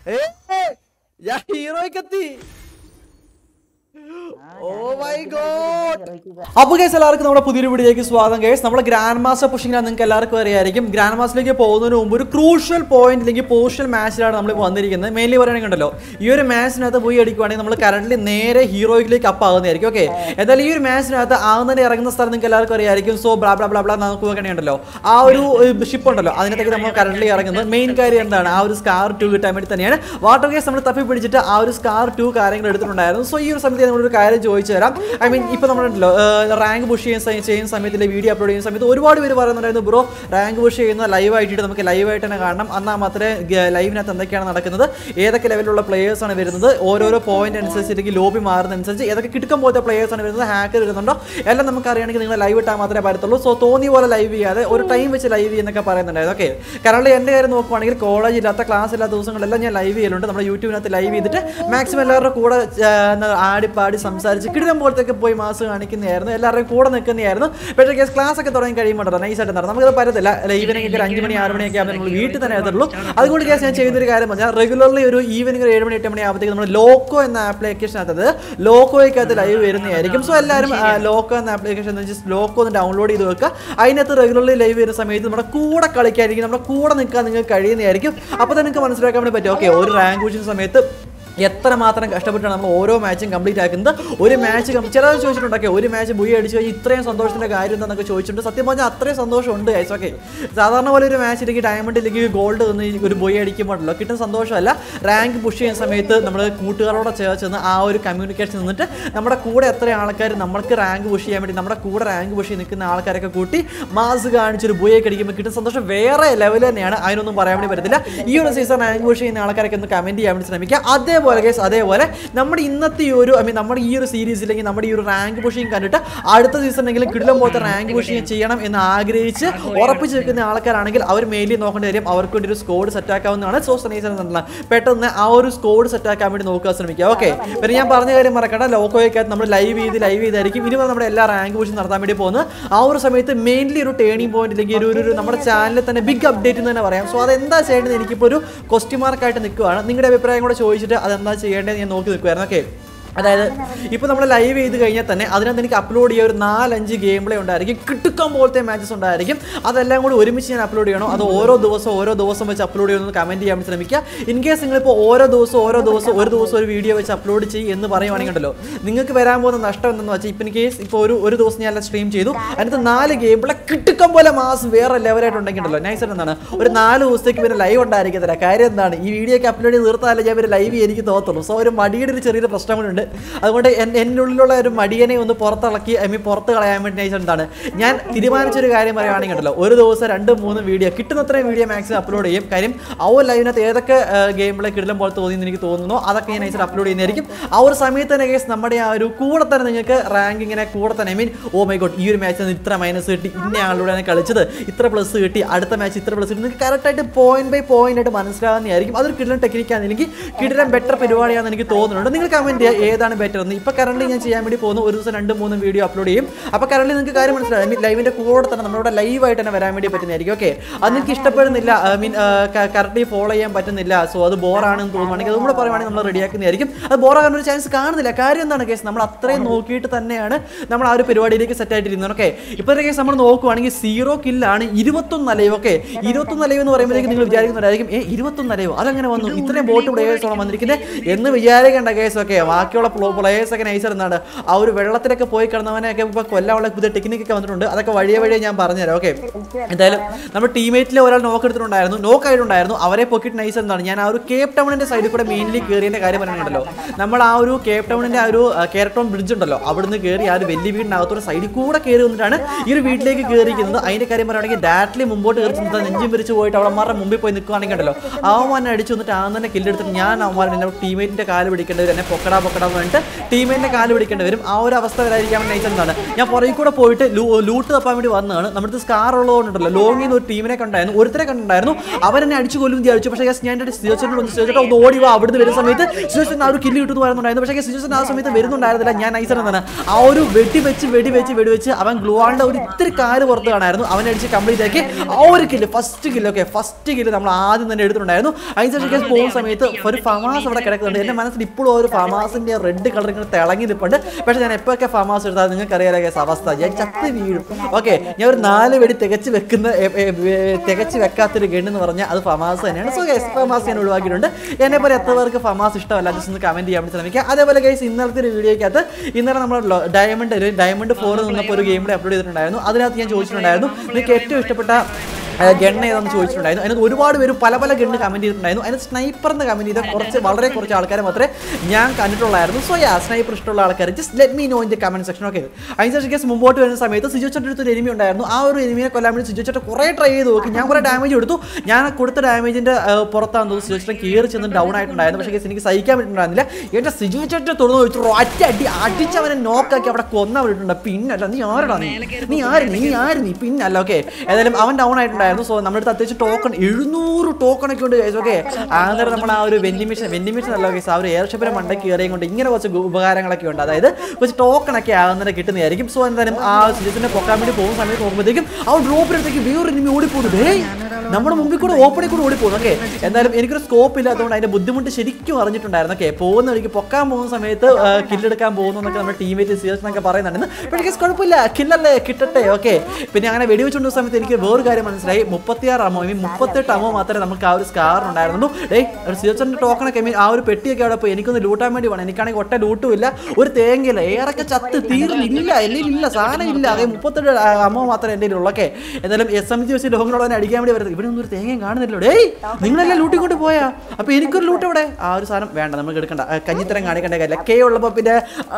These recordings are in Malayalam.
ഏ ഞാൻ ഹീറോയ്ക്കെത്തി ഓ മൈ ഗോഡ് അപ്പൊ കേസ് എല്ലാവർക്കും നമ്മുടെ പുതിയൊരു വീഡിയോയിലേക്ക് സ്വാഗതം കേസ് നമ്മുടെ ഗ്രാൻഡ് മാസ്റ്റർ പുഷിങ്ങിലാണ് നിങ്ങൾക്ക് എല്ലാവർക്കും അറിയായിരിക്കും ഗ്രാൻഡ് മാസ്റ്ററിലേക്ക് പോകുന്നതിന് മുമ്പ് ഒരു ക്രൂഷ്യൽ പോയിന്റ് അല്ലെങ്കിൽ പോർഷ്യൽ മാച്ചിലാണ് നമ്മൾ വന്നിരിക്കുന്നത് മെയിൻലി പറയുകയാണെങ്കിൽ ഉണ്ടല്ലോ ഈ ഒരു മാച്ചിനകത്ത് പോയി അടിക്കുവാണെങ്കിൽ നമ്മൾ കറന്റ് നേരെ ഹീറോയിലേക്ക് അപ്പ് ആകുന്നതായിരിക്കും ഓക്കെ എന്തായാലും ഈ ഒരു മാച്ചിനകത്ത് ആകുന്നതിന് ഇറങ്ങുന്ന സ്ഥലം നിങ്ങൾക്ക് എല്ലാവർക്കും അറിയായിരിക്കും so blah blah blah blah നമുക്ക് നോക്കുകയാണെങ്കിലുണ്ടല്ലോ ആ ഒരു ഷിപ്പ് ഉണ്ടല്ലോ അതിനകത്തേക്ക് നമ്മൾ കറന്റ് ഇറങ്ങുന്നത് മെയിൻ കാര്യം എന്താണ് ആ ഒരു സ്കാർ ടു കിട്ടാൻ വേണ്ടി തന്നെയാണ് വാട്ടർ കേസ് നമ്മൾ തപ്പി പിടിച്ചിട്ട് ആ ഒരു സ്കാർ ടു കാര്യങ്ങൾ എടുത്തിട്ടുണ്ടായിരുന്നു സോ ഈ ഒരു സമയത്ത് നമ്മളൊരു കാര്യം ചോദിച്ചു തരാം ഐ മീൻ ഇപ്പോൾ നമ്മളുണ്ടല്ലോ റാങ്ക് പുഷ് ചെയ്യുന്ന സമയ- ചെയ്യുന്ന സമയത്തിലെ വീഡിയോ അപ്ലോഡ് ചെയ്യുന്ന സമയത്ത് ഒരുപാട് പേര് പറയുന്നുണ്ടായിരുന്നു ബ്രോ റാങ്ക് പുഷ് ചെയ്യുന്ന ലൈവ് ആയിട്ട് നമുക്ക് ലൈവായിട്ട് തന്നെ കാണണം എന്നാൽ മാത്രമേ ലൈവിനകത്ത് എന്തൊക്കെയാണ് നടക്കുന്നത് ഏതൊക്കെ ലെവലിലുള്ള players ആണ് വരുന്നത് ഓരോരോ പോയിന്റ് അനുസരിച്ച് അല്ലെങ്കിൽ ലോബി മാറുന്നതനുസരിച്ച് ഏതൊക്കെ കിടക്കം പോലത്തെ players ആണ് വരുന്നത് ഹാക്കർ വരുന്നുണ്ടോ എല്ലാം നമുക്ക് അറിയണമെങ്കിൽ നിങ്ങൾ ലൈവ് ഇട്ടാൽ മാത്രമേ പറ്റത്തുള്ളൂ സോ തോന്നിയ പോലെ ലൈവ് ചെയ്യാതെ ഒരു ടൈം വെച്ച് ലൈവ് ചെയ്യുന്നൊക്കെ പറയുന്നുണ്ടായിരുന്നു ഓക്കെ കാരണം എൻ്റെ കാര്യം നോക്കുവാണെങ്കിൽ കോളേജ് ഇല്ലാത്ത ക്ലാസ് ഇല്ലാത്ത ദിവസങ്ങളെല്ലാം ഞാൻ ലൈവ് ചെയ്യലുണ്ട് നമ്മുടെ യൂട്യൂബിനകത്ത് ലൈവ് ചെയ്തിട്ട് മാക്സിമം എല്ലാവരുടെ കൂടെ ആ, എന്താ, ആടി പാടി സംസാരിച്ച് കിടിലം പോലത്തൊക്കെ പോയി മാസ് കാണിക്കുന്നതായിരുന്നു എല്ലാവരുടെയും കൂടെ നിൽക്കുന്നതായിരുന്നു പക്ഷേ കേസ് ക്ലാസ് ഒക്കെ തുടങ്ങി കഴിയുമ്പോൾ നൈസായിട്ട് നടന്നു നമുക്കത് പറ്റത്തില്ല ഈവനിങ് ഒരു അഞ്ച് മണി ആറ് മണിയൊക്കെ ആകുമ്പോൾ നമ്മൾ വീട്ടിൽ തന്നെ എത്തുള്ളൂ അതുകൊണ്ട് കേസ് ഞാൻ ചെയ്യുന്ന ഒരു കാര്യം പറഞ്ഞാൽ റെഗുലർലി ഒരു ഈവനിങ് ഒരു ഏഴ് മണി എട്ട് മണി ആകുമ്പോഴത്തേക്ക് നമ്മൾ ലോക്കോ എന്ന ആപ്ലിക്കേഷൻ അകത്തത് ലോക്കോയ്ക്കകത്ത് ലൈവ് വരുന്നതായിരിക്കും സോ എല്ലാവരും ആ, ലോക്കോ എന്ന ആപ്ലിക്കേഷൻ എന്ന് വെച്ചാൽ ലോക്കോ ഒന്ന് ഡൗൺലോഡ് ചെയ്ത് വെക്കുക അതിനകത്ത് റെഗുലർലി ലൈവ് വരുന്ന സമയത്ത് നമ്മുടെ കൂടെ കളിക്കായിരിക്കും നമ്മുടെ കൂടെ നിൽക്കാൻ നിങ്ങൾക്ക് കഴിയുന്നതായിരിക്കും അപ്പോൾ തന്നെ നിങ്ങൾക്ക് മനസ്സിലാക്കാൻ വേണ്ടി പറ്റും ഓക്കെ ഒരു റാങ്ക് കുഷിക്കുന്ന സമയത്ത് എത്ര മാത്രം കഷ്ടപ്പെട്ടാണ് നമ്മൾ ഓരോ മാച്ചും കംപ്ലീറ്റ് ആക്കുന്നത് ഒരു മാച്ച് ചിലർ ചോദിച്ചിട്ടുണ്ടൊക്കെ ഒരു മാച്ച് ബുയി അടിച്ചു കഴിഞ്ഞാൽ ഇത്രയും സന്തോഷത്തിന്റെ കാര്യം എന്താണെന്നൊക്കെ ചോദിച്ചിട്ടുണ്ട് സത്യം പറഞ്ഞാൽ അത്രയും സന്തോഷമുണ്ട് ഗൈസ് ഓക്കെ സാധാരണ പോലെ ഒരു മാച്ച് ഇല്ലെങ്കിൽ ഡയമണ്ട് ഇല്ലെങ്കിൽ ഗോൾഡ് നിന്ന് ഈ ഒരു ബുയി അടിക്കുമ്പോഴല്ലോ കിട്ടുന്ന സന്തോഷമല്ല റാങ്ക് പുഷ് ചെയ്യുന്ന സമയത്ത് നമ്മൾ കൂട്ടുകാരോടെ ചേർന്ന് ആ ഒരു കമ്മ്യൂണിക്കേഷൻ നിന്നിട്ട് നമ്മുടെ കൂടെ എത്ര ആൾക്കാർ നമ്മൾക്ക് റാങ്ക് പുഷ് ചെയ്യാൻ വേണ്ടി നമ്മുടെ കൂടെ റാങ്ക് പുഷ് ചെയ്ത് നിൽക്കുന്ന ആൾക്കാരൊക്കെ കൂട്ടി മാസ് കാണിച്ചൊരു ബുയൊക്കെ അടിക്കുമ്പോൾ കിട്ടുന്ന സന്തോഷം വേറെ ലെവൽ തന്നെയാണ് അതിനൊന്നും പറയാൻ വേണ്ടി പറ്റത്തില്ല ഈ ഒരു സീസൺ റാങ്ക് പുഷ് ചെയ്യുന്ന ആൾക്കാരൊക്കെ ഒന്ന് കമന്റ് ചെയ്യാൻ വേണ്ടി ശ്രമിക്കുക അതേപോലെ കേസ് അതേപോലെ നമ്മുടെ ഇന്നത്തെ ഈ ഒരു ഐ മീൻ നമ്മുടെ ഈ ഒരു സീരീസ് അല്ലെങ്കിൽ നമ്മുടെ ഈ ഒരു റാങ്ക് പുഷിങ് കണ്ടിട്ട് അടുത്ത സീസണെങ്കിലും കിടിലം പോലത്തെ റാങ്ക് പുഷിങ് ചെയ്യണം എന്ന് ആഗ്രഹിച്ച് ഉറപ്പിച്ച് വെക്കുന്ന ആൾക്കാരാണെങ്കിൽ അവർ മെയിൻലി നോക്കേണ്ട കാര്യം അവർക്ക് വേണ്ടി ഒരു സ്കോഡ് സെറ്റ് ആക്കാവുന്നതാണ് സോ സനീസൻ എന്നുള്ള പെട്ടെന്ന് ആ ഒരു സ്കോഡ് സെറ്റ് ആക്കാൻ വേണ്ടി നോക്കാൻ ശ്രമിക്കുക ഓക്കെ പിന്നെ ഞാൻ പറഞ്ഞ കാര്യം മറക്കണ്ട ലോക്കോയ്ക്കകത്ത് നമ്മൾ ലൈവ് ചെയ്ത് ലൈവ് ചെയ്തായിരിക്കും ഇനി മുതൽ നമ്മുടെ എല്ലാ റാങ്ക് പുഷിങ് നടത്താൻ വേണ്ടി പോകുന്നത് ആ ഒരു സമയത്ത് മെയിൻലി ഒരു ടേണിംഗ് പോയിന്റ് അല്ലെങ്കിൽ ഒരു ഒരു- ഒരു നമ്മുടെ ചാനലിൽ തന്നെ ബിഗ് അപ്ഡേറ്റ് എന്ന് തന്നെ പറയാം സോ അതെന്താ ചെയ്യേണ്ടത് എനിക്കിപ്പോൾ ഒരു ക്വസ്റ്റ്യൻ മാർക്കായിട്ട് നിൽക്കുകയാണ് നിങ്ങളുടെ അഭിപ്രായം കൂടെ ചോദിച്ചിട്ട് അതെന്താ ചെയ്യേണ്ടത് ഞാൻ നോക്കി നിൽക്കുമായിരുന്നു ഓക്കെ അതായത് ഇപ്പോൾ നമ്മൾ ലൈവ് ചെയ്ത് കഴിഞ്ഞാൽ തന്നെ അതിനകത്ത് എനിക്ക് അപ്ലോഡ് ചെയ്യാൻ ഒരു നാലഞ്ച് ഗെയിം പ്ലേ ഉണ്ടായിരിക്കും കിട്ടുക്കം പോലത്തെ മാച്ചസ് ഉണ്ടായിരിക്കും അതെല്ലാം കൂടി ഒരുമിച്ച് ഞാൻ അപ്ലോഡ് ചെയ്യണോ അത് ഓരോ ദിവസം ഓരോ ദിവസം വെച്ച് അപ്ലോഡ് ചെയ്യണമെന്ന് കമൻറ്റ് ചെയ്യാൻ വേണ്ടി ശ്രമിക്കുക ഇൻ കേസ് നിങ്ങളിപ്പോൾ ഓരോ ദിവസം ഓരോ ദിവസം ഒരു ദിവസം ഒരു വീഡിയോ വെച്ച് അപ്ലോഡ് ചെയ്യും എന്ന് പറയുവാണെങ്കിൽ ഉണ്ടല്ലോ നിങ്ങൾക്ക് വരാൻ പോകുന്ന നഷ്ടം എന്തെന്ന് വെച്ചാൽ ഇപ്പം ഇൻ കേസ് ഇപ്പോൾ ഒരു ഒരു ദിവസം ഞാൻ സ്ട്രീം ചെയ്തു അതിനകത്ത് നാല് ഗെയിം പ്ലേ കിട്ടുക്കം പോലെ മാസം വേറെ ലെവലായിട്ട് ഉണ്ടെങ്കിൽ ഉണ്ടല്ലോ നൈസ് എന്താണ് ഒരു നാല് ദിവസത്തേക്ക് പിന്നെ ലൈവ് ഉണ്ടായിരിക്കത്തില്ല കാര്യം എന്താണ് ഈ വീഡിയോ ഒക്കെ അപ്ലോഡ് ചെയ്ത് തീർത്താലേ ഞാൻ ഒരു ലൈവ് എനിക്ക് തോന്നത്തുള്ളൂ സോ ഒരു മടിയുടെ ഒരു ചെറിയൊരു പ്രശ്നം കൂടെ ഉണ്ട് അതുകൊണ്ട് എൻ- എൻ്റെ ഉള്ളിലുള്ള ഒരു മടിയനെ ഒന്ന് പുറത്തിളക്കി ഐ മീൻ പുറത്ത് കളയാൻ വേണ്ടി നൈസ് എന്താണ് ഞാൻ തീരുമാനിച്ചൊരു കാര്യം പറയുവാണെങ്കിൽ ഉണ്ടല്ലോ ഒരു ദിവസം രണ്ടും മൂന്നും വീഡിയോ കിട്ടുന്നത്രയും വീഡിയോ മാക്സിമം അപ്ലോഡ് ചെയ്യും കാര്യം ആ ഒരു ലൈവിനകത്ത് ഏതൊക്കെ ഗെയിമിലെ കിടലം പോലെ തോന്നിയെന്ന് എനിക്ക് തോന്നുന്നു അതൊക്കെ ഞാൻ നൈസിൽ അപ്ലോഡ് ചെയ്യുന്നതായിരിക്കും ആ ഒരു സമയത്ത് തന്നെ കേസ് നമ്മുടെ ആ ഒരു കൂടെ തന്നെ നിങ്ങൾക്ക് റാങ്ക് ഇങ്ങനെ കൂടെ തന്നെ I mean oh my god ഈ ഒരു മാച്ചിൽ ഇത്ര മൈനസ് കിട്ടി ഇന്ന ആളിലൂടെയാണ് കളിച്ചത് ഇത്ര പ്ലസ് കിട്ടി അടുത്ത മാച്ച് ഇത്ര പ്ലസ് കിട്ടി നിങ്ങൾക്ക് കറക്റ്റായിട്ട് പോയിന്റ് ബൈ പോയിന്റ് ആയിട്ട് മനസ്സിലാകുന്നതായിരിക്കും അതൊരു കിടലൻ ടെക്നിക്കാണെങ്കിൽ കിടലൻ ബെറ്റർ പരിപാടിയാണെന്ന് എനിക്ക് തോന്നുന്നുണ്ട് നിങ്ങൾ കമന്റ് ചെയ്യുക ഏതാണ് ബെറ്റർ എന്ന് ഇപ്പോൾ കറന്റ് ഞാൻ ചെയ്യാൻ വേണ്ടി പോകുന്നു ഒരു ദിവസം രണ്ട് മൂന്ന് വീഡിയോ അപ്ലോഡ് ചെയ്യും അപ്പോൾ കറന്റ് നിങ്ങൾക്ക് കാര്യം മനസ്സിലാവും ഐ മീൻ ലൈവിൻ്റെ കൂടെ തന്നെ നമ്മളിവിടെ ലൈവായിട്ട് തന്നെ വരാൻ വേണ്ടി പറ്റുന്നതായിരിക്കും ഓക്കെ അത് നിങ്ങൾക്ക് ഇഷ്ടപ്പെടുന്നില്ല ഐ മീൻ കറക്റ്റ് ഫോളോ ചെയ്യാൻ പറ്റുന്നില്ല സോ അത് ബോറാണെന്ന് തോന്നുവാണെങ്കിൽ അതും കൂടെ പറയുവാണെങ്കിൽ നമ്മൾ റെഡിയാക്കുന്നതായിരിക്കും അത് ബോറാകാൻ ഒരു ചാൻസ് കാണുന്നില്ല കാര്യം എന്താണ് കേസ് നമ്മൾ അത്രയും നോക്കിയിട്ട് തന്നെയാണ് നമ്മൾ ആ ഒരു പരിപാടിയിലേക്ക് സെറ്റ് ആയിട്ടിരുന്നത് ഓക്കെ ഇപ്പോഴത്തെ കേസ് നമ്മൾ നോക്കുവാണെങ്കിൽ സീറോ കില്ലാണ് ഇരുപത്തൊന്ന് അലൈവ് ഓക്കെ ഇരുപത്തൊന്ന് അലൈവ് എന്ന് പറയുമ്പോഴേക്കും നിങ്ങൾ വിചാരിക്കുന്നവരായിരിക്കും ഏ ഇരുപത്തൊന്ന് അലൈവ് അതെങ്ങനെ വന്നു ഇത്രയും ബോട്ട് പ്ലേയേഴ്സോളം വന്നിരിക്കുന്നത് എന്ന് വിചാരിക്കേണ്ട കേസ് ഒക്കെ ബാക്കിയുള്ള പ്ലേയേഴ്സ് ഒക്കെ നൈസർ എന്താണ് ആ ഒരു വെള്ളത്തിലൊക്കെ പോയി കിടന്നവനെയൊക്കെ ഇപ്പോൾ കൊല്ലാനുള്ള പുതിയ ടെക്നിക്കൊക്കെ വന്നിട്ടുണ്ട് അതൊക്കെ വഴിയെ വഴിയെ ഞാൻ പറഞ്ഞുതരാം ഓക്കെ എന്തായാലും നമ്മുടെ ടീമേറ്റിലെ ഒരാൾ നോക്ക് എടുത്തിട്ടുണ്ടായിരുന്നു നോക്ക് ആയിട്ടുണ്ടായിരുന്നു അവരെ പൊക്കിട്ട് നൈസ് എന്താണ് ഞാൻ ആ ഒരു കേപ്പ് ടൗണിന്റെ സൈഡിൽ കൂടെ മെയിൻലി കയറിയതിന്റെ കാര്യം പറയുന്നുണ്ടല്ലോ നമ്മൾ ആ ഒരു കേപ്പ് ടൗണിന്റെ ആ ഒരു കേരട്ടോൺ ബ്രിഡ്ജ് ഉണ്ടല്ലോ അവിടുന്ന് കയറി ആ ഒരു വലിയ വീടിനകത്തോടെ സൈഡിൽ കൂടെ കയറി വന്നിട്ടാണ് ഈ ഒരു വീട്ടിലേക്ക് കയറിയിരിക്കുന്നത് അതിന്റെ കാര്യം പറയുകയാണെങ്കിൽ ഡയറക്റ്റ്ലി മുമ്പോട്ട് കയറി ചെന്നിട്ട് നെഞ്ചും പിരിച്ച് പോയിട്ട് അവന്മാരുടെ മുമ്പിൽ പോയി നിൽക്കുകയാണെങ്കിൽ ഉണ്ടല്ലോ അവന്മാരെ അടിച്ചു വന്നിട്ട് ആ തന്നെ കില്ലെടുത്തിട്ട് ഞാൻ അവന്മാരെ എൻ്റെ ടീമേറ്റിന്റെ കാല് പിടിക്കേണ്ടവർ എന്നെ പൊക്കടാ പൊക്കടാ എന്ന് പറഞ്ഞിട്ട് ടീമിന്റെ കാല് പിടിക്കേണ്ടി വരും ആ ഒരു അവസ്ഥ വരാതിരിക്കാൻ വേണ്ടി നൈസ് എന്താണ് ഞാൻ പുറകെ കൂടെ പോയിട്ട് ലൂട്ട് തപ്പാൻ വേണ്ടി വന്നതാണ് നമ്മുടെ സ്കാർ ഉള്ളതുകൊണ്ടല്ലോ ലോങ്ങിൽ നിന്ന് ഒരു ടീമിനെ കണ്ടായിരുന്നു ഒരുത്തരെ കണ്ടായിരുന്നു അവരെന്നെ അടിച്ചു കൊല്ലും വിചാരിച്ചു പക്ഷേ ഞാൻ എൻ്റെ സിജോച്ചനോട് ഒന്ന് സിജോച്ചേട്ടാ ഒന്ന് ഓടി വാ അവിടുന്ന് വരുന്ന സമയത്ത് സിജോച്ചൻ ആ ഒരു കില്ല് കിട്ടുന്നു പറയുന്നുണ്ടായിരുന്നു പക്ഷേ സിജോച്ചൻ ആ സമയത്ത് വരുന്നുണ്ടായിരുന്നില്ല ഞാൻ നൈസർ എന്താണ് ആ ഒരു വെടി വെച്ച് വെടി വെച്ച് വെടി വെച്ച് അവൻ ഗ്ലുവാളിന്റെ ഒരു ഇത്തിരി കാല് പുറത്ത് കാണായിരുന്നു അവനെ അടിച്ച് കംപ്ലീറ്റ് ആക്കി ആ ഒരു kill first kill okay first kill നമ്മൾ ആദ്യം തന്നെ എടുത്തിട്ടുണ്ടായിരുന്നു അതിനുശേഷം കേസ് പോകുന്ന സമയത്ത് ഒരു ഫമാസ് അവിടെ കിടക്കുന്നുണ്ട് എൻ്റെ മനസ്സിൽ ഇപ്പോഴും ഒരു ഫമാസിന്റെ റെഡ് കളർ ഇങ്ങനെ തിളങ്ങി നിൽപ്പുണ്ട് പക്ഷേ ഞാൻ എപ്പോഴൊക്കെ ഫമാസ് എടുത്താൽ നിങ്ങൾക്ക് അറിയാലോ കേസ് അവസ്ഥ ഞാൻ ചത്ത് വീഴും ഓക്കെ ഞാൻ ഒരു നാല് വെടി തികച്ച് വെക്കുന്ന എ, എ, എ, തികച്ച് വെക്കാത്തൊരു ഗണ്ണ് എന്ന് പറഞ്ഞാൽ അത് ഫമാസ് തന്നെയാണ് സോ ഗൈസ് ഫമാസ് ഞാൻ ഒഴിവാക്കിയിട്ടുണ്ട് എന്നെ പോലെ എത്ര പേർക്ക് ഫമാസ് ഇഷ്ടമല്ല ജസ്റ്റ് ഒന്ന് കമന്റ് ചെയ്യാൻ വേണ്ടി ശ്രമിക്കുക അതേപോലെ ഗൈസ് ഇന്നലത്തെ ഒരു വീഡിയോയ്ക്കകത്ത് ഇന്നലെ നമ്മൾ ഡയമണ്ട് ഡയമണ്ട് ഫോർ നിന്നപ്പോൾ ഒരു ഗെയിമിൽ അപ്ലോഡ് ചെയ്തിട്ടുണ്ടായിരുന്നു അതിനകത്ത് ഞാൻ ചോദിച്ചിട്ടുണ്ടായിരുന്നു നിങ്ങൾക്ക് ഏറ്റവും ഇഷ്ടപ്പെട്ട ഗണ്ണ് ഏതാണെന്ന് ചോദിച്ചിട്ടുണ്ടായിരുന്നു അതിനകത്ത് ഒരുപാട് പേര് പല പല ഗണ്ണ് കമന്റ് ചെയ്തിട്ടുണ്ടായിരുന്നു അതിന് സ്നൈപ്പർ എന്ന് കമന്റ് ചെയ്ത കുറച്ച് വളരെ കുറച്ച് ആൾക്കാരെ മാത്രമേ ഞാൻ കണ്ടിട്ടുള്ളായിരുന്നു സോ യാ സ്നൈപ്പർ ഇഷ്ടമുള്ള ആൾക്കാർ just let me know in the comment section okay അതിനുശേഷം കേസ് മുമ്പോട്ട് വരുന്ന സമയത്ത് സിജോച്ചൻ്റെ അടുത്ത് ഒരു എനിമി ഉണ്ടായിരുന്നു ആ ഒരു എനിമിയെ കൊല്ലാൻ വേണ്ടി സിജോച്ചേട്ടൻ കുറേ ട്രൈ ചെയ്ത് നോക്കി ഞാൻ കുറേ ഡാമേജ് കൊടുത്തു ഞാൻ കൊടുത്ത ഡാമേജിന്റെ പുറത്താന്ന് തോന്നുന്നു സിജോച്ചേട്ടൻ കയറി ചെന്ന് ഡൗൺ ആയിട്ടുണ്ടായിരുന്നു പക്ഷേ കേസ് എനിക്ക് സഹിക്കാൻ പറ്റുന്നുണ്ടായിരുന്നില്ല എൻ്റെ സിജോച്ചേട്ടൻ തുറന്നു വെച്ചു ഒറ്റ അടി അടിച്ചവനെ നോക്കാക്കി അവിടെ കൊന്ന വിട്ടിട്ടുണ്ട് പിന്നല്ല നീ ആരടാ നീ നീ ആര് നീ ആര് നീ പിന്നല്ല ഓക്കെ ഏതായാലും അവൻ ഡൗൺ ആയിട്ടുണ്ടായിരുന്നു സോ നമ്മുടെ അടുത്ത് അത്യാവശ്യം ടോക്കൺ എഴുന്നൂറ് ടോക്കൺ ഒക്കെ ഉണ്ട് ഓക്കെ അന്നേരം നമ്മൾ ആ ഒരു വെന്റിമിഷൻ വെന്റിമിഷൻ അല്ല ഓക്കെ ആ ഒരു എയർഷിപ്പിനെ മണ്ടയ്ക്ക് കയറിയും കൊണ്ട് ഇങ്ങനെ കുറച്ച് ഗു- ഉപകാരങ്ങളൊക്കെ ഉണ്ട് അതായത് കുറച്ച് ടോക്കൺ ഒക്കെ ആകുന്നതിനെ കിട്ടുന്നതായിരിക്കും സോ എന്തായാലും ആ സിജസിനെ പൊക്കാൻ വേണ്ടി പോകുന്ന സമയത്ത് നോക്കുമ്പോഴത്തേക്കും ആ ഡ്രോപ്പിനടുത്തേക്ക് വേറൊരു ഇനിമി ഓടിപ്പോകുന്നത് ഏയ് നമ്മുടെ മുമ്പിൽ കൂടെ ഓപ്പണിൽ കൂടെ ഓടിപ്പോകുന്നു ഓക്കെ എന്തായാലും എനിക്കൊരു സ്കോപ്പ് ഇല്ലാത്തതുകൊണ്ട് അതിന്റെ ബുദ്ധിമുട്ട് ശരിക്കും അറിഞ്ഞിട്ടുണ്ടായിരുന്നു ഓക്കെ പോകുന്ന വഴിക്ക് പൊക്കാൻ പോകുന്ന സമയത്ത് കില്ലെടുക്കാൻ പോകുന്നു എന്നൊക്കെ നമ്മുടെ ടീമേറ്റ് സീരിയസ് എന്നൊക്കെ പറയുന്നുണ്ടെന്ന് പക്ഷേ കുഴപ്പമില്ല കില്ലല്ലേ കിട്ടട്ടെ ഓക്കെ പിന്നെ അങ്ങനെ വെടിവെച്ചുകൊണ്ട സമയത്ത് എനിക്ക് വേറൊരു കാര്യം മനസ്സിലായി മുപ്പത്തിയാറ് അമോ ഈ മുപ്പത്തെട്ട് അമോ മാത്രമേ നമുക്ക് ആ ഒരു സ്കാർ ഉണ്ടായിരുന്നുള്ളൂ ഡേയ് ഒരു സീസണിന്റെ ടോക്കണൊക്കെ മീൻ ആ ഒരു പെട്ടിയൊക്കെ അവിടെ പോയി എനിക്കൊന്ന് ലൂട്ടാൻ വേണ്ടി വേണം എനിക്കാണെങ്കിൽ ഒറ്റ ലൂട്ടും ഇല്ല ഒരു തേങ്ങയില്ല ഏറൊക്കെ ചത്ത് തീർന്നില്ല എൻ്റെ ഇല്ല സാധനം ഇല്ല അതേ മുപ്പത്തെട്ട് അമ്മ മാത്രമേ എൻ്റെ ഉള്ളൂ ഓക്കെ എന്തായാലും എസ് എം ജി വെച്ച് ലോകങ്ങളോടെ അടിക്കാൻ വേണ്ടി വരുന്നത് ഇവിടെ ഒന്നും ഒരു തേങ്ങയും കാണുന്നില്ലല്ലോ ഡേയ് നിങ്ങളെല്ലാം ലൂട്ടിക്കൊണ്ട് പോയാ അപ്പൊ എനിക്കൊരു ലൂട്ട് എവിടെ ആ ഒരു സാധനം വേണ്ട നമുക്ക് എടുക്കണ്ട ആ, കഞ്ഞിത്തരം കാണിക്കേണ്ട കാര്യമില്ല കെ ഉള്ളപ്പോൾ പിന്നെ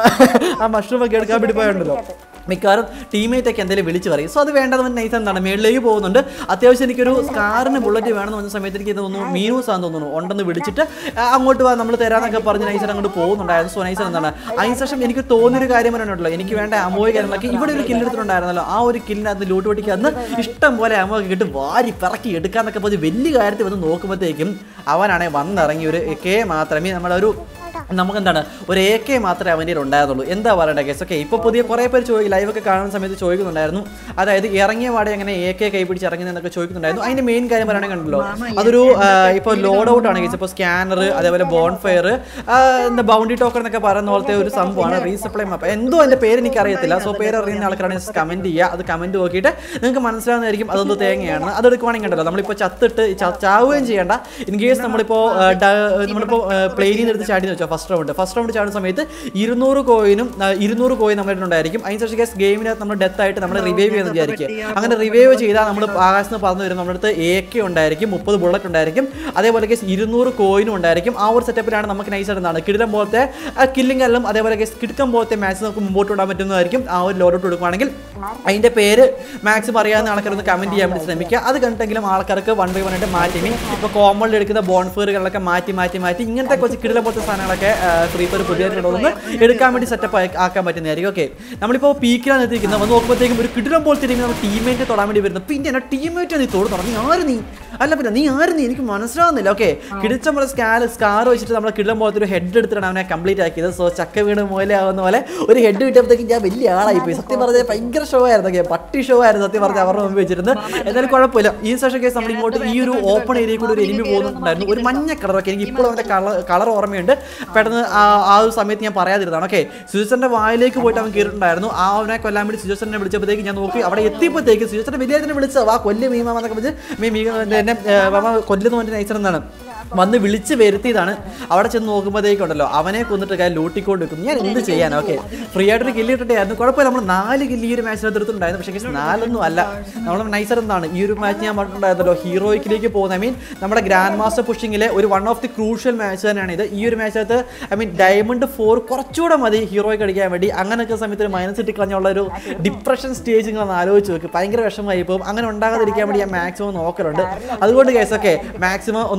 ആ മഷ്റൂം ഒക്കെ എടുക്കാൻ വേണ്ടി പോയുണ്ടല്ലോ മിക്കവാറും ടീമേറ്റ് ഒക്കെ എന്തെങ്കിലും വിളിച്ച് പറയും സോ അത് വേണ്ടതെന്ന് നൈസ് എന്താണ് മേളിലേക്ക് പോകുന്നുണ്ട് അത്യാവശ്യം എനിക്കൊരു സ്കാറിന് ബുള്ളറ്റ് വേണമെന്ന് പറഞ്ഞ സമയത്ത് എനിക്ക് തോന്നുന്നു മീനൂസ് ആണെന്ന് തോന്നുന്നു ഉണ്ടെന്ന് വിളിച്ചിട്ട് ആ, അങ്ങോട്ട് വാ നമ്മൾ തരാന്നൊക്കെ പറഞ്ഞ് നൈസർ അങ്ങോട്ട് പോകുന്നുണ്ടായിരുന്നു സോ നൈസർ എന്താണ് അതിനുശേഷം എനിക്ക് തോന്നിയൊരു കാര്യം പറയാനുണ്ടല്ലോ എനിക്ക് വേണ്ട അമോയ് കാര്യങ്ങളൊക്കെ ഇവിടെ ഒരു കില്ല് എടുത്തിട്ടുണ്ടായിരുന്നല്ലോ ആ ഒരു കില്ലിനകത്ത് ലൂട്ട് പൊട്ടിക്ക് അന്ന് ഇഷ്ടം പോലെ അമോ ഒക്കെ കിട്ടി വാരി പിറക്കി എടുക്കാന്നൊക്കെ പറഞ്ഞ് വലിയ കാര്യത്തിൽ വന്ന് നോക്കുമ്പോഴത്തേക്കും അവനാണെങ്കിൽ വന്നിറങ്ങി ഒരു കെ മാത്രമേ നമ്മുടെ ഒരു നമുക്കെന്താണ് ഒരു എ കെ മാത്രമേ അവൻ്റെ കയ്യിൽ ഉണ്ടായിരുന്നുള്ളൂ എന്താ പറയണ്ട കേസ് ഓക്കെ ഇപ്പോൾ പുതിയ കുറേ പേര് ചോദിക്കും ലൈവൊക്കെ കാണുന്ന സമയത്ത് ചോദിക്കുന്നുണ്ടായിരുന്നു അതായത് ഇറങ്ങിയ പാടെ എങ്ങനെ എ കെ കൈ പിടിച്ച് ഇറങ്ങുന്നതെന്നൊക്കെ ചോദിക്കുന്നുണ്ടായിരുന്നു അതിൻ്റെ മെയിൻ കാര്യം പറയുകയാണെങ്കിൽ കണ്ടല്ലോ അതൊരു ഇപ്പോൾ ലോഡ് ഔട്ട് ആണ് കേസ് ഇപ്പോൾ സ്കാനർ അതേപോലെ ബോൺ ഫയർ എന്താ ബൗണ്ടറി ടോക്കൺ എന്നൊക്കെ പറയുന്ന പോലത്തെ ഒരു സംഭവമാണ് റീസപ്ലൈ മാപ്പ് എന്തോ അതിൻ്റെ പേര് എനിക്ക് അറിയത്തില്ല സോ പേര് അറിയുന്ന ആൾക്കാരാണെങ്കിൽ കമൻറ്റ് ചെയ്യുക അത് കമൻറ്റ് നോക്കിയിട്ട് നിങ്ങൾക്ക് മനസ്സിലാവുന്നതായിരിക്കും അതെന്തോ തേങ്ങയാണ് അത് എടുക്കുവാണെങ്കിൽ കണ്ടല്ലോ നമ്മളിപ്പോൾ ചത്തിട്ട് ച- ചാവുകയും ചെയ്യേണ്ട ഇൻ കേസ് നമ്മളിപ്പോൾ ആ, ഡ- നമ്മളിപ്പോൾ പ്ലെയിനിൽ നിന്ന് എടുത്ത് ചാടി വെച്ചോ ഫസ്റ്റ് റൗണ്ട് ഫസ്റ്റ് റൗണ്ട് ചാടുന്ന സമയത്ത് ഇരുന്നൂറ് കോയിനും ഇരുന്നൂറ് കോയിൻ നമ്മുടെ ഉണ്ടായിരിക്കും അതിനുശേഷം കേസ് ഗെയിമിനകത്ത് നമ്മൾ ഡെത്ത് ആയിട്ട് നമ്മൾ റിവൈവ് ചെയ്യുന്ന വിചാരിക്കുക അങ്ങനെ റിവൈവ് ചെയ്താൽ നമ്മൾ ആകാശത്ത് നിന്ന് പറഞ്ഞു വരും നമ്മുടെ അടുത്ത് എ കെ ഉണ്ടായിരിക്കും മുപ്പത് ബുള്ളറ്റ് ഉണ്ടായിരിക്കും അതേപോലെ കേസ് ഇരുന്നൂറ് കോയിനും ഉണ്ടായിരിക്കും ആ ഒരു സെറ്റപ്പിലാണ് നമുക്ക് നൈസ് എന്താണ് കിടിലം പോലത്തെ കില്ലിംഗ് എല്ലാം അതേപോലെ കേസ് കിടക്കം പോലത്തെ മാച്ച് നമുക്ക് മുമ്പോട്ട് വിടാൻ പറ്റുന്നതായിരിക്കും ആ ഒരു ലോഡോട്ട് കൊടുക്കുകയാണെങ്കിൽ അതിൻ്റെ പേര് മാക്സിമം അറിയാവുന്ന ആൾക്കാരൊന്ന് കമൻറ്റ് ചെയ്യാൻ വേണ്ടി ശ്രമിക്കുക അത് കണ്ടിട്ടെങ്കിലും ആൾക്കാർക്ക് വൺ ബൈ വൺ ആയിട്ട് മാറ്റി മീൻ ഇപ്പോൾ കോമണിൽ എടുക്കുന്ന ബോൺഫെയറുകളൊക്കെ മാറ്റി മാറ്റി മാറ്റി ഇങ്ങനത്തെ കുറച്ച് കിടിലം പോലത്തെ സാധനങ്ങളൊക്കെ ഫ്രീ ഫയർ പുതിയതായിട്ടുള്ളതൊന്ന് എടുക്കാൻ വേണ്ടി സെറ്റപ്പ് ആക്കാൻ പറ്റുന്നതായിരിക്കും ഓക്കെ നമ്മളിപ്പോൾ പീക്കിലാണ് എത്തിക്കുന്നത് വന്ന് നോക്കുമ്പോഴത്തേക്കും ഒരു കിടിലം പോലത്തെ ഇരിക്കുന്ന നമ്മൾ ടീമേറ്റ് തൊടാൻ വേണ്ടി വരുന്നത് പിന്നെ എന്നെ ടീമേറ്റ് നീ തൊടുന്നു നീ ആര് നീ അല്ല പിന്നെ നീ ആര് നീ എനിക്ക് മനസ്സിലാവുന്നില്ല ഓക്കെ കിടിച്ച പോലെ സ്കാൽ സ്കാർ വെച്ചിട്ട് നമ്മൾ കിടിലം പോലത്തെ ഒരു ഹെഡ് എടുത്തിട്ടാണ് അവനെ കംപ്ലീറ്റ് ആക്കിയത് സോ ചക്ക വീണ് മൂലയാവുന്ന പോലെ ഒരു ഹെഡ് കിട്ടിയപ്പോഴത്തേക്കും ഞാൻ വലിയ ആളായി പോയി സത്യം പറഞ്ഞാൽ ഭയങ്കര ഷോ ആയിരുന്നു ഓക്കെ പട്ടി ഷോ ആയിരുന്നു സത്യം പറഞ്ഞാൽ അവരുടെ മുമ്പ് വെച്ചിരുന്നത് എന്തായാലും കുഴപ്പമില്ല ഈ സെഷൻ കേസ് നമ്മൾ ഇങ്ങോട്ട് ഈ ഒരു ഓപ്പൺ ഏരിയയിൽ കൂടി ഒരു എനിമി പോകുന്നുണ്ടായിരുന്നു ഒരു മഞ്ഞ കളറൊക്കെ എനിക്ക് ഇപ്പോഴും അവൻ്റെ കളർ കളർ ഓർമ്മയുണ്ട് പെട്ടെന്ന് ആ ആ ഒരു സമയത്ത് ഞാൻ പറയാതിരുന്നതാണ് ഓക്കെ സുജസന്റെ വായിലേക്ക് പോയിട്ട് അവൻ കയറിയിട്ടുണ്ടായിരുന്നു ആ അവനെ കൊല്ലാൻ വേണ്ടി സുജസനെ വിളിച്ചപ്പോഴത്തേക്ക് ഞാൻ നോക്കി അവിടെ എത്തിയപ്പോഴത്തേക്ക് സുജസന്റെ വലിയ തന്നെ വിളിച്ചത് വാ കൊല്ല് മീമ എന്നൊക്കെ വിളിച്ച് മീ മീ എന്നെ കൊല്ലുന്ന പോലെ നൈസർ എന്നാണ് വന്ന് വിളിച്ച് വരുത്തിയതാണ് അവിടെ ചെന്ന് നോക്കുമ്പോഴത്തേക്കുണ്ടല്ലോ അവനെ കൊന്നിട്ട് കാര്യം ലൂട്ടിക്കൊണ്ട് വെക്കും ഞാൻ എന്ത് ചെയ്യാൻ ഓക്കെ ഫ്രീ ആയിട്ടൊരു കില്ല് കിട്ടട്ടായിരുന്നു കുഴപ്പമില്ല നമ്മൾ നാല് കില്ല് ഈ ഒരു മാച്ചിനകത്ത് എടുത്തിട്ടുണ്ടായിരുന്നു പക്ഷേ guys, നാലൊന്നും അല്ല നമ്മൾ നൈസർ എന്താണ് ഈ ഒരു മാച്ച് ഞാൻ പറഞ്ഞിട്ടുണ്ടായിരുന്നല്ലോ ഹീറോയിക്കിലേക്ക് പോകുന്ന ഐ മീൻ നമ്മുടെ ഗ്രാൻഡ് മാസ്റ്റർ പുഷിങ്ങിലെ ഒരു one of the crucial match തന്നെയാണ് ഇത് ഈ ഒരു മാച്ചിനകത്ത് ഐ മീൻ ഡയമണ്ട് ഫോർ കുറച്ചുകൂടെ മതി ഹീറോയ്ക്ക് അടിക്കാൻ വേണ്ടി അങ്ങനെയൊക്കെ സമയത്ത് ഒരു മൈനസ് ഇട്ട് കളഞ്ഞുള്ള ഒരു ഡിപ്രഷൻ സ്റ്റേജ് നിങ്ങൾ ഒന്ന് ആലോചിച്ച് നോക്ക് ഭയങ്കര വിഷമമായി പോകും അങ്ങനെ ഉണ്ടാകാതിരിക്കാൻ വേണ്ടി ഞാൻ മാക്സിമം നോക്കലുണ്ട് അതുകൊണ്ട് കേസൊക്കെ മാക്സിമം ഒന്ന് ഹോൾഡ്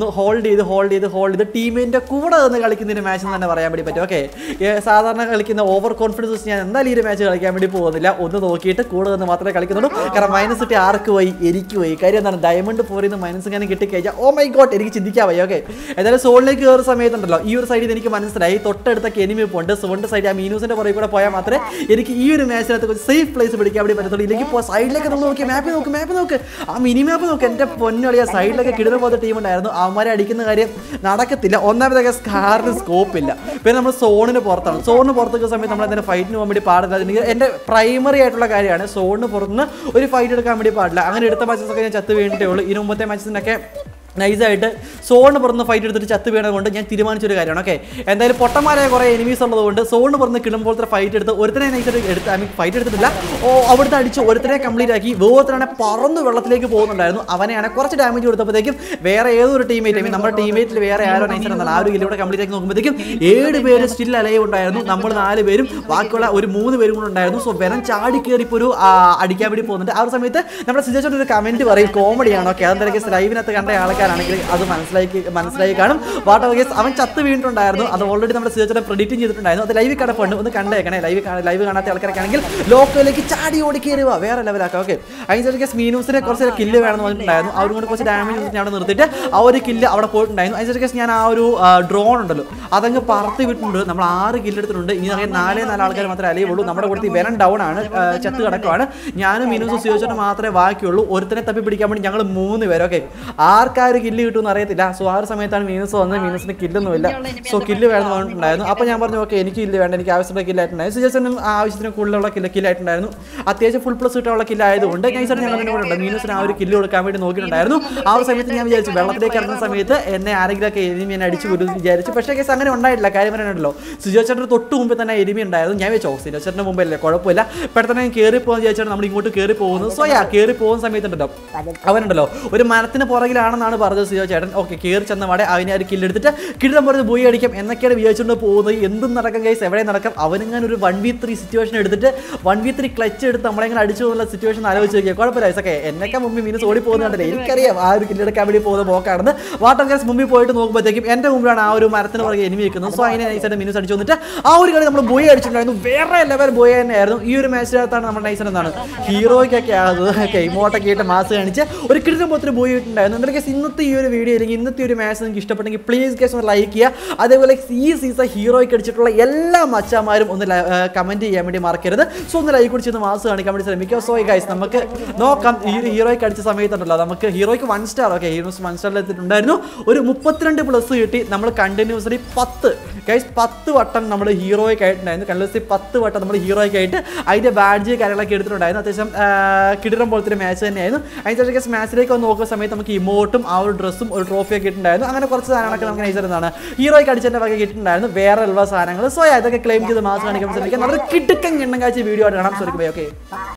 ചെയ്ത് ഹോൾഡ് ചെയ്ത് ഹോൾഡ് ചെയ്ത് ടീമിൻ്റെ കൂടെ നിന്ന് കളിക്കുന്ന ഒരു മാച്ച് എന്ന് തന്നെ പറയാൻ വേണ്ടി പറ്റും ഓക്കെ സാധാരണ കളിക്കുന്ന ഓവർ കോൺഫിഡൻസ് വെച്ച് ഞാൻ എന്തായാലും ഈ ഒരു മാച്ച് കളിക്കാൻ വേണ്ടി പോകുന്നില്ല ഒന്ന് നോക്കിയിട്ട് കൂടെ നിന്ന് മാത്രമേ കളിക്കുന്നുള്ളൂ കാരണം മൈനസ് ഇട്ട് ആർക്ക് പോയി എനിക്ക് പോയി കാര്യം എന്താണ് ഡയമണ്ട് ഫോറിൽ നിന്ന് മൈനസ് ഇങ്ങനെ കിട്ടിക്കഴിഞ്ഞാൽ ഓ മൈ ഗോഡ് എനിക്ക് ചിന്തിക്കാൻ വയ്യ ഓക്കെ ഏതായാലും സോണിലേക്ക് കയറുന്ന സമയത്തുണ്ടല്ലോ ഈ ഒരു സൈഡിൽ എനിക്ക് മനസ്സിലായി തൊട്ടടുത്തൊക്കെ എനിമി ഉണ്ട് സോണിൻ്റെ സൈഡ് ആ മീനൂസിൻ്റെ പുറകെ കൂടെ പോയാൽ മാത്രമേ എനിക്ക് ഈ ഒരു മാച്ചിനകത്ത് കുറച്ച് സേഫ് പ്ലേസ് പിടിക്കാൻ വേണ്ടി പറ്റത്തുള്ളൂ ഇല്ലെങ്കിൽ ഇപ്പോൾ സൈഡിലേക്ക് നമ്മൾ നോക്കി മാപ്പ് നോക്ക് മാപ്പ് നോക്ക് ആ മിനി മാപ്പ് നോക്ക് എൻ്റെ പൊന്നളിയ സൈഡിലൊക്കെ കിടുന്ന പോലത്തെ ടീം ഉണ്ടായിരുന്നു അവന്മാരെ അടിക്കുന്ന കാര്യം നടക്കത്തില്ല ഒന്നാമതൊക്കെ സ്കാറിന് സ്കോപ്പ് ഇല്ല പിന്നെ നമ്മൾ സോണിന് പുറത്താണ് സോണിന് പുറത്തേക്ക് സമയത്ത് നമ്മൾ എന്തെങ്കിലും ഫൈറ്റിന് പോകാൻ വേണ്ടി പാടില്ല എനിക്ക് എൻ്റെ പ്രൈമറി ആയിട്ടുള്ള കാര്യമാണ് സോണിന് പുറത്തുനിന്ന് ഒരു ഫൈറ്റ് എടുക്കാൻ വേണ്ടി പാടില്ല അങ്ങനെ എടുത്ത മാച്ചസ് ഒക്കെ ഞാൻ ചത്ത് വീണിട്ടേ ഉള്ളൂ ഇതിന് മുമ്പത്തെ മാച്ചസിനൊക്കെ നൈസായിട്ട് സോണിന് പുറന്ന് ഫൈറ്റ് എടുത്തിട്ട് ചത്ത് വീണത് കൊണ്ട് ഞാൻ തീരുമാനിച്ചൊരു കാര്യമാണ് ഓക്കെ എന്തായാലും പൊട്ടന്മാരായ കുറേ എനിമീസ് ഉള്ളതുകൊണ്ട് സോണിന് പുറന്ന് കിളുമ്പോഴത്തെ ഫൈറ്റ് എടുത്ത് ഒരുത്തനെ നൈസായിട്ട് എടുത്ത് ഐ മീൻ ഫൈറ്റ് എടുത്തിട്ടില്ല ഓ അവിടുത്തെ അടിച്ച് ഒരുത്തനെ കംപ്ലീറ്റ് ആക്കി വേറൊരുത്തനെ പറന്ന് വെള്ളത്തിലേക്ക് പോകുന്നുണ്ടായിരുന്നു അവനെയാണ് കുറച്ച് ഡാമേജ് കൊടുത്തപ്പോഴത്തേക്കും വേറെ ഏതോ ഒരു ടീമേറ്റ് ഐ മീൻ നമ്മുടെ ടീമേറ്റിൽ വേറെ ആരോ നൈസർ എന്നാൽ ആ ഒരു കിലൂടെ കംപ്ലീറ്റ് ആക്കി നോക്കുമ്പോഴത്തേക്കും ഏഴ് പേര് സ്റ്റിൽ അലൈവ് ഉണ്ടായിരുന്നു നമ്മൾ നാല് പേരും ബാക്കിയുള്ള ഒരു മൂന്ന് പേരും കൂടെ ഉണ്ടായിരുന്നു സോ വെനം ചാടി കയറി ഇപ്പോൾ ഒരു ആ, അടിക്കാൻ വേണ്ടി പോകുന്നുണ്ട് ആ ഒരു സമയത്ത് നമ്മുടെ സിജേഷൻ ഒരു കമന്റ് പറയും കോമഡിയാണ് ഓക്കെ അതെന്തൊക്കെ ലൈവിനകത്ത് കണ്ട ആൾക്കാരാണെങ്കിൽ അത് മനസ്സിലാക്കി മനസ്സിലായി കാണും വാട്ട് ഓഫ് കേസ് അവൻ ചത്ത് വീണിട്ടുണ്ടായിരുന്നു അത് ഓൾറെഡി നമ്മുടെ സിജേച്ചനെ പ്രെഡിക്റ്റ് ചെയ്തിട്ടുണ്ടായിരുന്നു അത് ലൈവ് കിടപ്പുണ്ട് ഒന്ന് കണ്ടേക്കണേ ലൈവ് ലൈവ് കാണാത്ത ആൾക്കാരൊക്കെ ആണെങ്കിൽ ലോക്കലിലേക്ക് ചാടി ഓടി കയറുക വേറെ ലെവലാക്കാം ഓക്കെ അതിന് കേസ് മീനൂസിനെ കുറച്ച് കില്ല് വേണമെന്ന് പറഞ്ഞിട്ടുണ്ടായിരുന്നു അവരും കൂടെ കുറച്ച് ഡാമേജ് ഞാൻ അവിടെ നിർത്തിയിട്ട് ആ ഒരു കില്ല് അവിടെ പോയിട്ടുണ്ടായിരുന്നു അതിന് കേസ് ഞാൻ ആ ഒരു ഡ്രോൺ ഉണ്ടല്ലോ അതങ്ങ് പറത്തി വിട്ടിട്ടുണ്ട് നമ്മൾ ആറ് കില്ല് എടുത്തിട്ടുണ്ട് ഇനി അങ്ങനെ നാലേ നാല് ആൾക്കാർ മാത്രമേ അലയുള്ളൂ നമ്മുടെ കൂടുതൽ വെനം ഡൗൺ ആണ് ആ, ചത്ത് കിടക്കുവാണ് ഞാനും മീനൂസും സിയോച്ചോട്ട് മാത്രമേ ബാക്കിയുള്ളൂ ഒരുത്തനെ തപ്പി പിടിക്കാൻ വേണ്ടി ഞങ്ങൾ മൂന്ന് പേര് ഓക്കെ ആർക്കാ ഒരു കില്ല് കിട്ടുമെന്ന് അറിയത്തില്ല സോ ആ ഒരു സമയത്താണ് മീനസ് വന്നത് മീനസിന് കില്ലൊന്നുമില്ല സോ കില്ല് വേണമെന്ന് പറഞ്ഞിട്ടുണ്ടായിരുന്നു അപ്പോൾ ഞാൻ പറഞ്ഞു ഓക്കെ എനിക്ക് കില്ല് വേണ്ട എനിക്ക് ആവശ്യമുള്ള കില്ലായിട്ടുണ്ടായിരുന്നു സിജേസനും ആവശ്യത്തിന് കൂടുതലുള്ള കില്ല് കില്ലായിട്ടുണ്ടായിരുന്നു അത്യാവശ്യം ഫുൾ പ്ലസ് കിട്ടാനുള്ള കില്ല് ആയതുകൊണ്ട് നൈസായിട്ട് ഞങ്ങൾ കൂടെ ഉണ്ട് മീനസിന് ആ ഒരു കില്ല് കൊടുക്കാൻ വേണ്ടി നോക്കിയിട്ടുണ്ടായിരുന്നു ആ ഒരു സമയത്ത് ഞാൻ വിചാരിച്ചു വെള്ളത്തിലേക്ക് ഇറങ്ങുന്ന സമയത്ത് എന്നെ ആരെങ്കിലുമൊക്കെ എരിമി എന്നെ അടിച്ചു കൊല്ലും എന്ന് വിചാരിച്ചു പക്ഷേ കേസ് അങ്ങനെ ഉണ്ടായിട്ടില്ല കാര്യം പറയാനുണ്ടല്ലോ സുജോച്ചേട്ടൻ്റെ തൊട്ട് മുമ്പ് തന്നെ എരിമി ഉണ്ടായിരുന്നു ഞാൻ വെച്ചോ സുജോച്ചേട്ടൻ്റെ മുമ്പല്ലേ കുഴപ്പമില്ല പെട്ടെന്ന് ഞാൻ കയറി പോകാൻ വിചാരിച്ചാണ് നമ്മൾ ഇങ്ങോട്ട് കയറി പോകുന്നത് സോ യാ കയറി പോകുന്ന സമയത്തുണ്ടല്ലോ അവനുണ്ടല്ലോ ഒരു മരത്തിന് പുറകിലാണെന്നാണ് പറഞ്ഞത് സിജോ ചേട്ടൻ ഓക്കെ കയറി ചെന്ന വടെ അവനെ ഒരു കില്ലെടുത്തിട്ട് കിടിലം പറഞ്ഞ് ബോയി അടിക്കാം എന്നൊക്കെയാണ് വിചാരിച്ചുകൊണ്ട് പോകുന്നത് എന്തും നടക്കാം ഗൈസ് എവിടെ നടക്കാം അവനിങ്ങനെ ഒരു വൺ വി ത്രീ സിറ്റുവേഷൻ എടുത്തിട്ട് വൺ വി ത്രീ ക്ലച്ച് എടുത്ത് നമ്മളെങ്ങനെ അടിച്ചു പോകുന്ന സിറ്റുവേഷൻ ആലോചിച്ച് നോക്കിയാൽ കുഴപ്പമില്ല ഒക്കെ എന്നൊക്കെ മുമ്പിൽ മീനസ് ഓടി പോകുന്നുണ്ടല്ലേ എനിക്കറിയാം ആ ഒരു കില്ലെടുക്കാൻ വേണ്ടി പോകുന്ന പോക്കാണെന്ന് വാട്ടർ ഗ്യാസ് മുമ്പിൽ പോയിട്ട് നോക്കുമ്പോഴത്തേക്കും എൻ്റെ മുമ്പിലാണ് ആ ഒരു മരത്തിന് പുറകെ എനിമി വെക്കുന്നത് സോ അതിനെ നൈസായിട്ട് മീനസ് അടിച്ചു വന്നിട്ട് ആ ഒരു കളി നമ്മൾ ബോയി അടിച്ചിട്ടുണ്ടായിരുന്നു വേറെ ലെവൽ ബോയി തന്നെയായിരുന്നു ഈ ഒരു മാച്ചിനകത്താണ് നമ്മുടെ നൈസൻ എന്താണ് ഹീറോയ്ക്കൊക്കെ ആകുന്നത് ഓക്കെ ഇമോട്ടൊക്കെ ആയിട്ട് മാസ് കാണിച്ച് ഒരു കിട്ടുന്ന പോലത്തെ ബോയി ഇട്ടുണ്ടായിരുന്നു എന്തായാലും guys, ഇന്നത്തെ ഈ ഒരു വീഡിയോ അല്ലെങ്കിൽ ഇന്നത്തെ ഒരു മാച്ച് നിങ്ങൾക്ക് ഇഷ്ടപ്പെട്ടെങ്കിൽ പ്ലീസ് കേസ് ഒന്ന് ലൈക്ക് ചെയ്യുക അതേപോലെ ഈ സീസൺ ഹീറോയ്ക്ക് അടിച്ചിട്ടുള്ള എല്ലാ മച്ചാമാരും ഒന്ന് കമൻറ്റ് ചെയ്യാൻ വേണ്ടി മറക്കരുത് സോ ഒന്ന് ലൈക്ക് കുടിച്ച് ഒന്ന് മാസ് കാണിക്കാൻ വേണ്ടി ശ്രമിക്കുക സോ ഗൈസ് നമുക്ക് നോക്കാം ഈ ഒരു ഹീറോയ്ക്ക് അടിച്ച സമയത്തുണ്ടല്ലോ നമുക്ക് ഹീറോയ്ക്ക് one star okay heroes one സ്റ്റാറിൽ എത്തിയിട്ടുണ്ടായിരുന്നു ഒരു മുപ്പത്തിരണ്ട് പ്ലസ് കിട്ടി നമ്മൾ കണ്ടിന്യൂസ്ലി പത്ത് ഗൈസ് പത്ത് വട്ടം നമ്മൾ ഹീറോയ്ക്ക് ആയിട്ടുണ്ടായിരുന്നു കണ്ടിന്യൂസ്ലി പത്ത് വട്ടം നമ്മൾ ഹീറോയ്ക്ക് ആയിട്ട് അതിൻ്റെ ബാഡ്ജ് കാര്യങ്ങളൊക്കെ എടുത്തിട്ടുണ്ടായിരുന്നു അത്യാവശ്യം കിടിറം പോലത്തെ ഒരു മാച്ച് തന്നെയായിരുന്നു അതിൻ്റെ കേസ് മാച്ചിലേക്ക് വന്ന് നോക്കുന്ന സമയത്ത് നമുക്ക് ഇമോട്ടും ആ ഒരു ഡ്രസ്സും ഒരു ട്രോഫിയൊക്കെ കിട്ടുന്നുണ്ടായിരുന്നു അങ്ങനെ കുറച്ച് സാധനങ്ങളൊക്കെ നമുക്ക് നൈസർ എന്താണ് ഹീറോയ്ക്ക് അടിച്ചതിൻ്റെ വക കിട്ടുന്നുണ്ടായിരുന്നു വേറെ ഉള്ള സാധനങ്ങൾ സോ ഇതൊക്കെ ക്ലെയിം ചെയ്ത് മാസം കാണിക്കാൻ ശ്രമിക്കാം നല്ലൊരു കിടുക്കൻ എണ്ണം കാഴ്ച വീഡിയോ ആയിട്ട് കാണാം സോറി ബൈ ഓക്കെ